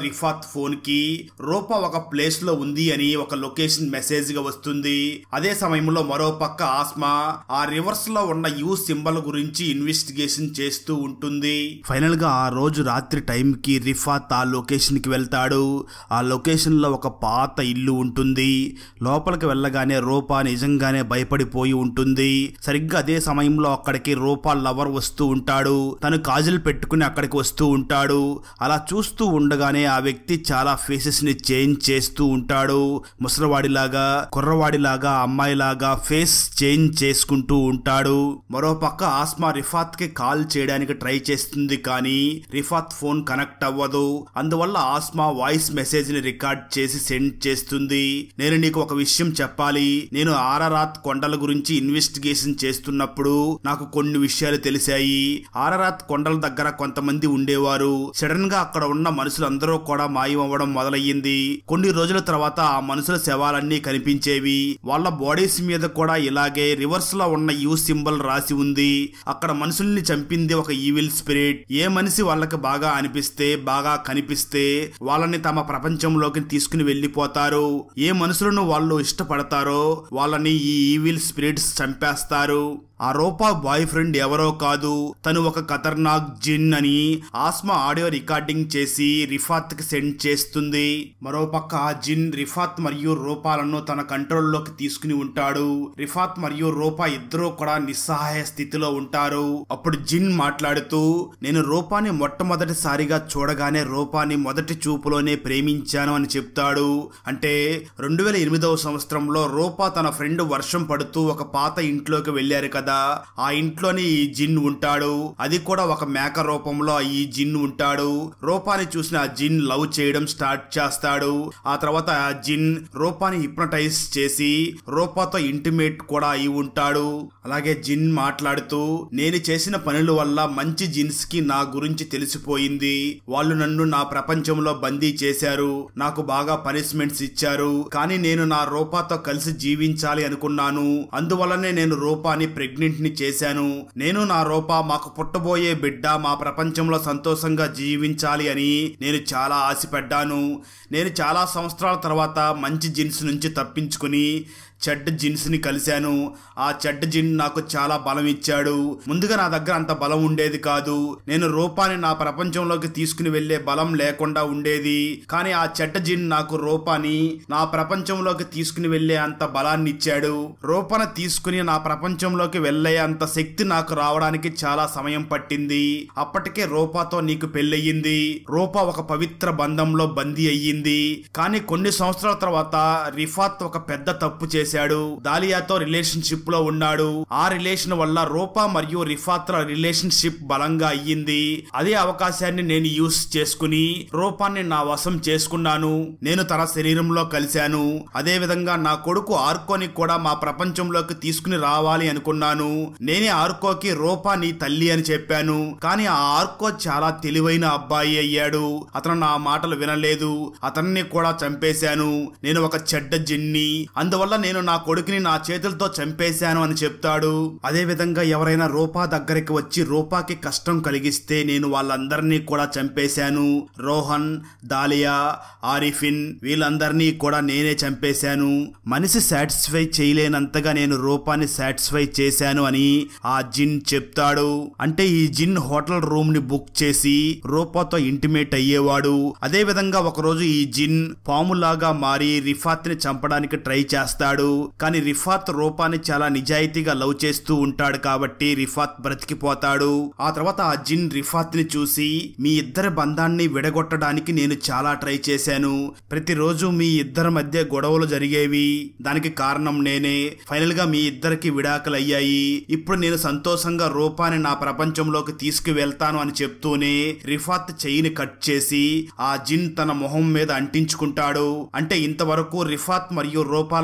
రిఫాత్ ఫోన్ కి రూపా ఒక ప్లేస్ లో ఉంది అని ఒక లొకేషన్ మెసేజ్ గా వస్తుంది అదే సమయంలో మరో పక్క ఆస్మా ఆ రివర్స్ లో ఉన్న యూ సింబల్ గురించి ఇన్వెస్టిగేషన్ చేస్తూ ఉంటుంది ఫైనల్ గా ఆ రోజు రాత్రి టైం కి రిఫాత్ ఆ లొకేషన్ కి వెళ్తాడు ఆ లొకేషన్ లో ఒక పాత ఇల్లు ఉంటుంది లోపలికి వెళ్ళగానే రూపా నిజంగానే భయపడిపోయి ఉంటుంది సరిగ్గా అదే సమయంలో అక్కడికి రూపా లవర్ వస్తూ ఉంటాడు తను కాజులు పెట్టుకుని అక్కడికి వస్తూ ఉంటాడు అలా చూస్తూ ఉండగానే ఆ వ్యక్తి చాలా ఫేసెస్ ని చేంజ్ చేస్తూ ఉంటాడు ముసలివాడిలాగా కుర్రవాడిలాగా అమ్మాయిలాగా ఫేస్ చేంజ్ చేసుకుంటూ ఉంటాడు మరో పక్క ఆస్మా రిఫాత్ కి కాల్ చేయడానికి ట్రై చేస్తుంది కానీ రిఫాత్ ఫోన్ కనెక్ట్ అవ్వదు అందువల్ల ఆస్మా వాయిస్ మెసేజ్ ని రికార్డ్ చేసి సెండ్ చేస్తుంది నేను నీకు ఒక విషయం చెప్పాలి నేను ఆరారాత్ కొండల గురించి ఇన్వెస్టిగేషన్ చేస్తున్నప్పుడు నాకు కొన్ని విషయాలు తెలిసాయి ఆరారాత్ కొండల దగ్గర కొంతమంది ఉండేవారు సడన్ గా అక్కడ ఉన్న మనుషులందరూ కూడా మాయం అవ్వడం మొదలయ్యింది కొన్ని రోజుల తర్వాత ఆ మనుషుల శవాలన్నీ కనిపించేవి వాళ్ళ బాడీస్ మీద కూడా ఇలాగే రివర్స్ లో ఉన్న యూ సింబల్ రాసి ఉంది అక్కడ మనుషుల్ని చంపింది ఒక ఈవిల్ స్పిరిట్ ఏ మనిషి వాళ్ళకి బాగా అనిపిస్తే బాగా కనిపిస్తే వాళ్ళని తమ ప్రపంచంలోకి తీసుకుని వెళ్ళిపోతారు ఏ మనుషులను వాళ్ళు ఇష్టపడతారో వాళ్ళని ఈ ఈవిల్ స్పిరిట్స్ చంపేస్తారు ఆ రూపా బాయ్ ఫ్రెండ్ ఎవరో కాదు తను ఒక ఖతర్నాక్ జిన్ అని ఆస్మా ఆడియో రికార్డింగ్ చేసి రిఫాత్ కి సెండ్ చేస్తుంది మరోపక్క ఆ జిన్ రిఫాత్ మరియు రూపాలను తన కంట్రోల్లోకి తీసుకుని ఉంటాడు రిఫాత్ మరియు రూపా ఇద్దరూ కూడా నిస్సహాయ స్థితిలో ఉంటారు అప్పుడు జిన్ మాట్లాడుతూ నేను రూపాని మొట్టమొదటిసారిగా చూడగానే రూపాని మొదటి చూపులోనే ప్రేమించాను అని చెప్తాడు అంటే రెండు వేల ఎనిమిదవ సంవత్సరంలో రూపా తన ఫ్రెండ్ వర్షం పడుతూ ఒక పాత ఇంట్లోకి వెళ్లారు కదా ఆ ఇంట్లోని ఈ జిన్ ఉంటాడు అది కూడా ఒక మేక రూపంలో ఈ జిన్ ఉంటాడు రూపాని చూసిన ఆ జిన్ లవ్ చేయడం స్టార్ట్ చేస్తాడు ఆ తర్వాత ఆ జిన్ రూపాని హిప్నటైజ్ చేసి రూపాతో ఇంటిమేట్ కూడా అయి ఉంటాడు అలాగే జిన్ మాట్లాడుతూ నేను చేసిన పనుల వల్ల మంచి జిన్స్ కి నా గురించి తెలిసిపోయింది వాళ్ళు నన్ను నా ప్రపంచంలో బందీ చేశారు నాకు బాగా పనిష్మెంట్స్ ఇచ్చారు కానీ నేను నా రూపాతో కలిసి జీవించాలి అనుకున్నాను అందువల్లనే నేను రూపాని ప్రెగ్నెంట్ ని చేశాను నేను నా రూపా మాకు పుట్టబోయే బిడ్డ మా ప్రపంచంలో సంతోషంగా జీవించాలి అని నేను చాలా ఆశపడ్డాను నేను చాలా సంవత్సరాల తర్వాత మంచి జిన్స్ నుంచి తప్పించుకుని చెడ్డ జిన్స్ ని కలిశాను ఆ చెడ్డ జిన్ నాకు చాలా బలం ఇచ్చాడు ముందుగా నా దగ్గర అంత బలం ఉండేది కాదు నేను రూపాన్ని నా ప్రపంచంలోకి తీసుకుని వెళ్లే బలం లేకుండా ఉండేది కానీ ఆ చెడ్డ జిన్ నాకు రూపాన్ని నా ప్రపంచంలోకి తీసుకుని వెళ్లే అంత బలాన్ని ఇచ్చాడు రూపన తీసుకుని నా ప్రపంచంలోకి వెళ్లే అంత శక్తి నాకు రావడానికి చాలా సమయం పట్టింది అప్పటికే రూపాతో నీకు పెళ్ళయింది రూపా ఒక పవిత్ర బంధంలో బందీ అయ్యింది కానీ కొన్ని సంవత్సరాల తర్వాత రిఫాత్ ఒక పెద్ద తప్పు చేశాడు దాలియాతో రిలేషన్షిప్ లో ఉన్నాడు ఆ రిలేషన్ వల్ల రూపా మరియు రిఫాత్ ల రిలేషన్షిప్ బలంగా అయ్యింది అదే అవకాశాన్ని నేను యూస్ చేసుకుని రూపాన్ని నా వశం చేసుకున్నాను నేను తన శరీరంలో కలిశాను అదే విధంగా నా కొడుకు ఆర్కోని కూడా మా ప్రపంచంలోకి తీసుకుని రావాలి అనుకున్నాను నేనే ఆర్కోకి రూపా నీ తల్లి అని చెప్పాను కానీ ఆ ఆర్కో చాలా తెలివైన అబ్బాయి అయ్యాడు అతను నా మాటలు వినలేదు అతన్ని కూడా చంపేశాను నేను ఒక చెడ్డ జిన్ని అందువల్ల నేను నా కొడుకుని నా చేతులతో చంపేశాను అని చెప్తాడు అదే విధంగా ఎవరైనా రూపా దగ్గరికి వచ్చి రూపాకి కష్టం కలిగిస్తే నేను వాళ్ళందరినీ కూడా చంపేశాను రోహన్ దాలియా ఆరిఫిన్ వీళ్ళందరినీ కూడా నేనే చంపేశాను మనిషి సాటిస్ఫై చేయలేనంతగా నేను రూపాన్ని సాటిస్ఫై చేశాను అని ఆ జిన్ చెప్తాడు అంటే ఈ జిన్ హోటల్ రూమ్ ని బుక్ చేసి రూపాతో ఇంటిమేట్ అయ్యేవాడు అదే విధంగా ఒకరోజు ఈ జిన్ పాములాగా మారి రిఫాత్ ని చంపడానికి ట్రై చేస్తాడు కానీ రిఫాత్ రూపాన్ని చాలా నిజాయితీగా లవ్ చేస్తూ ఉంటాడు కాబట్టి రిఫాత్ బ్రతికిపోతాడు ఆ తర్వాత ఆ జిన్ రిఫాత్ ని చూసి మీ ఇద్దరి బంధాన్ని విడగొట్టడానికి నేను చాలా ట్రై చేశాను ప్రతిరోజు మీ ఇద్దరి మధ్య గొడవలు జరిగేవి దానికి కారణం నేనే ఫైనల్ గా మీ ఇద్దరికి విడాకులు అయ్యాయి ఇప్పుడు నేను సంతోషంగా రూపాన్ని నా ప్రపంచంలోకి తీసుకువెళ్తాను అని చెప్తూనే రిఫాత్ చెయ్యిని కట్ చేసి ఆ జిన్ తన మొహం మీద అంటించుకుంటాడు అంటే ఇంతవరకు రిఫాత్ మరియు రూపాల మధ్య ఉన్న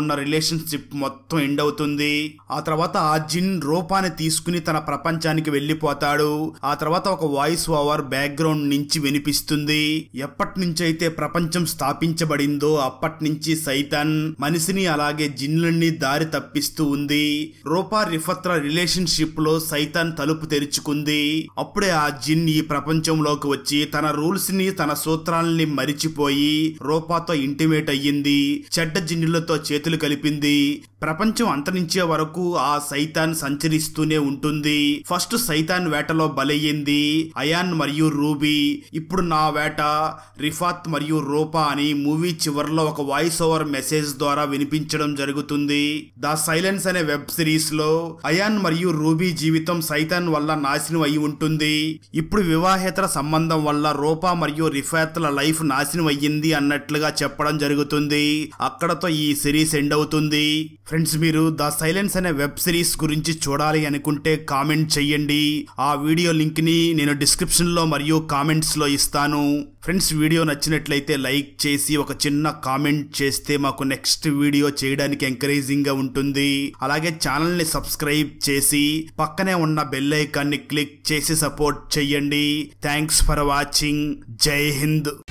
ఉన్న రిలేషన్షిప్ మొత్తం ఎండ్ అవుతుంది ఆ తర్వాత ఆ జిన్ రూపాన్ని తీసుకుని తన ప్రపంచానికి వెళ్ళిపోతాడు ఆ తర్వాత ఒక వాయిస్ ఓవర్ బ్యాక్గ్రౌండ్ నుంచి వినిపిస్తుంది ఎప్పటి నుంచి అయితే ప్రపంచం స్థాపించబడిందో అప్పటి నుంచి సైతాన్ మనిషిని అలాగే జిన్లన్నీ దారి తప్పిస్తూ ఉంది రూపా రిఫత్ర రిలేషన్షిప్ లో సైతాన్ తలుపు తెరుచుకుంది అప్పుడే ఆ జిన్ ఈ ప్రపంచంలోకి వచ్చి తన రూల్స్ ని తన సూత్రాలని మరిచిపోయి రూపాతో ఇంటిమేట్ అయ్యింది చెడ్డ జిన్నులతో చేతులు కలిపింది ప్రపంచం అంతరించే వరకు ఆ సైతాన్ సంచరిస్తూనే ఉంటుంది ఫస్ట్ సైతాన్ వేటలో బలయ్యింది అయాన్ మరియు రూబీ ఇప్పుడు నా వేట రిఫాత్ మరియు రూపా అని మూవీ చివరిలో ఒక వాయిస్ ఓవర్ మెసేజ్ ద్వారా వినిపించడం జరుగుతుంది ద సైలెన్స్ అనే వెబ్ సిరీస్ లో అయాన్ మరియు రూబీ జీవితం సైతాన్ వల్ల నాశనం అయి ఉంటుంది ఇప్పుడు వివాహేతర సంబంధం వల్ల రూపా మరియు రిఫాత్ల లైఫ్ నాశనం అయ్యింది అన్నట్లుగా చెప్పడం జరుగుతుంది అక్కడతో ఈ సిరీస్ ఎండ్ అవుతుంది ఫ్రెండ్స్ మీరు ద సైలెన్స్ అనే వెబ్ సిరీస్ గురించి చూడాలి అనుకుంటే కామెంట్ చెయ్యండి ఆ వీడియో లింక్ ని నేను డిస్క్రిప్షన్ లో మరియు కామెంట్స్ లో ఇస్తాను ఫ్రెండ్స్ వీడియో నచ్చినట్లయితే లైక్ చేసి ఒక చిన్న కామెంట్ చేస్తే మాకు నెక్స్ట్ వీడియో చేయడానికి ఎంకరేజింగ్ గా ఉంటుంది అలాగే ఛానల్ ని సబ్స్క్రైబ్ చేసి పక్కనే ఉన్న బెల్ ఐకాన్ ని క్లిక్ చేసి సపోర్ట్ చెయ్యండి thanks for watching Jai Hind